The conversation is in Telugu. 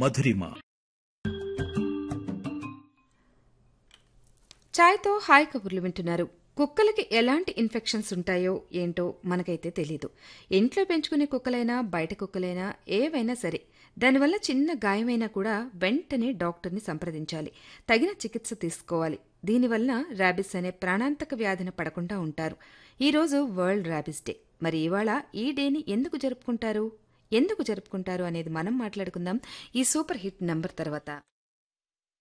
మధురిమ ఛాయ్తో హాయ్ కబుర్లు వింటున్నారు కుక్కలకి ఎలాంటి ఇన్ఫెక్షన్స్ ఉంటాయో ఏంటో మనకైతే తెలీదు ఇంట్లో పెంచుకునే కుక్కలైనా బయట కుక్కలైనా ఏవైనా సరే దానివల్ల చిన్న గాయమైనా కూడా వెంటనే డాక్టర్ని సంప్రదించాలి తగిన చికిత్స తీసుకోవాలి దీనివల్ల ర్యాబిస్ అనే ప్రాణాంతక వ్యాధిన పడకుండా ఉంటారు ఈరోజు వరల్డ్ ర్యాబిస్ డే మరి ఇవాళ ఈ డేని ఎందుకు జరుపుకుంటారు ఎందుకు జరుపుకుంటారు అనేది మనం మాట్లాడుకుందాం ఈ సూపర్ హిట్ నంబర్ తర్వాత